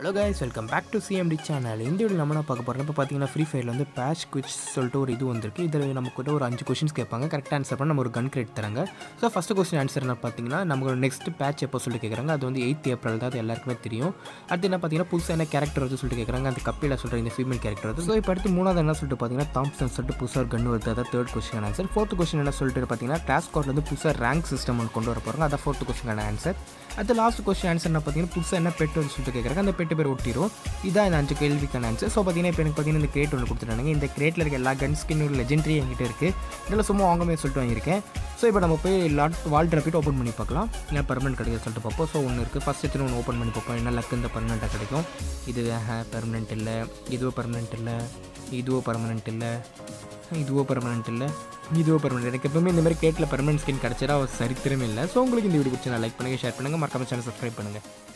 hello guys welcome back to CMT channel இந்த video நம்ம என்ன பார்க்க போகிறோம் இப்போ பார்த்தீங்கன்னா ஃப்ரீ ஃபயரில் வந்து பேஷ் குவிச் சொல்லிட்டு ஒரு இது வந்திருக்கு இதில் நமக்கு கூட ஒரு அஞ்சு கொஷின்ஸ் கேட்பாங்க கரெக்டாக ஆன்சர் பண்ண நம்ம ஒரு கன் கிரியேட் தராங்க ஸோ ஃபஸ்ட்டு கொஸ்டின் ஆன்சர் என்ன பார்த்தீங்கன்னா நமக்கு நெக்ஸ்ட் பேட்ச் எப்போ சொல்லிட்டு கேட்குறாங்க அது வந்து எயித் ஏப்ரல் தான் அது எல்லாருக்குமே தெரியும் அடுத்து என்ன பார்த்தீங்கன்னா புதுசாக என்ன கேரக்டர் வந்து சொல்லிட்டு கேட்குறாங்க அந்த கப்பியில் சொல்கிற இந்த ஃபீமேல் கேரக்டர் வந்து ஸோ இப்போ அடுத்து மூணாவது என்ன சொல்லிட்டு பார்த்தீங்கன்னா தாம்சன் சொல்லிட்டு புதுசாக ஒரு கன் வருது அதான் third question answer fourth question என்ன சொல்லிட்டு பார்த்தீங்கன்னா கிளாஸ் கோர்ட் வந்து புதுசாக ரேங்க் சிஸ்டம் ஒன்று கொண்டு வர போகிறாங்க அதான் ஃபோர்த் கொஸ்டின் ஆன்சர் அடுத்து லாஸ்ட் கொஸ்டின் ஆன்சர் என்ன பார்த்தீங்கன்னா புதுசாக என்ன பெட் வந்து சொல்லிட்டு கேட்குறாங்க அந்த பெட்டு பேர் ஒட்டிடும் இதான் இந்த அஞ்சு கேள்விக்கான ஆன்சர் ஸோ பார்த்தீங்கன்னா இப்போ எனக்கு பார்த்தீங்கன்னா இந்த கிரேட் ஒன்று கொடுத்துட்டாங்க இந்த கிரேட்டில் இருக்க எல்லா கன் ஸ்கின் லெஜெண்டரி என்கிட்ட இருக்குது இதில் சும்மா வாங்கமே சொல்லிட்டு வாங்கியிருக்கேன் ஸோ இப்போ நம்ம போய் லாட் வால் ட்ராப்பிட்டு ஓப்பன் பண்ணி பார்க்கலாம் என்ன பர்மனெண்ட் கிடைக்குது சொல்லிட்டு பார்ப்போம் ஸோ ஒன்று இருக்குது ஃபஸ்ட் எடுத்து ஒன்று ஓப்பன் பண்ணி பார்ப்போம் என்ன லக்கு இந்த பர்மனெண்ட்டாக கிடைக்கும் இது பர்மனெண்ட் இல்லை இதுவோ பர்மனெண்ட் இல்லை இதுவோ பர்மனெண்ட் இல்லை இதுவோ பர்மனெண்ட் இல்லை இதுவோ பர்மனெண்ட் எனக்கு எப்பவுமே இந்த மாதிரி கேட்டில் பர்மனெண்ட் ஸ்கின் கிடச்சிடா சரித்திரமே இல்லை ஸோ உங்களுக்கு இந்த வீடியோ பிடிச்சி நான் லைக் பண்ணுங்கள் ஷேர் பண்ணுங்கள் மறக்காம சேனல் சப்ஸ்கிரைப் பண்ணுங்கள்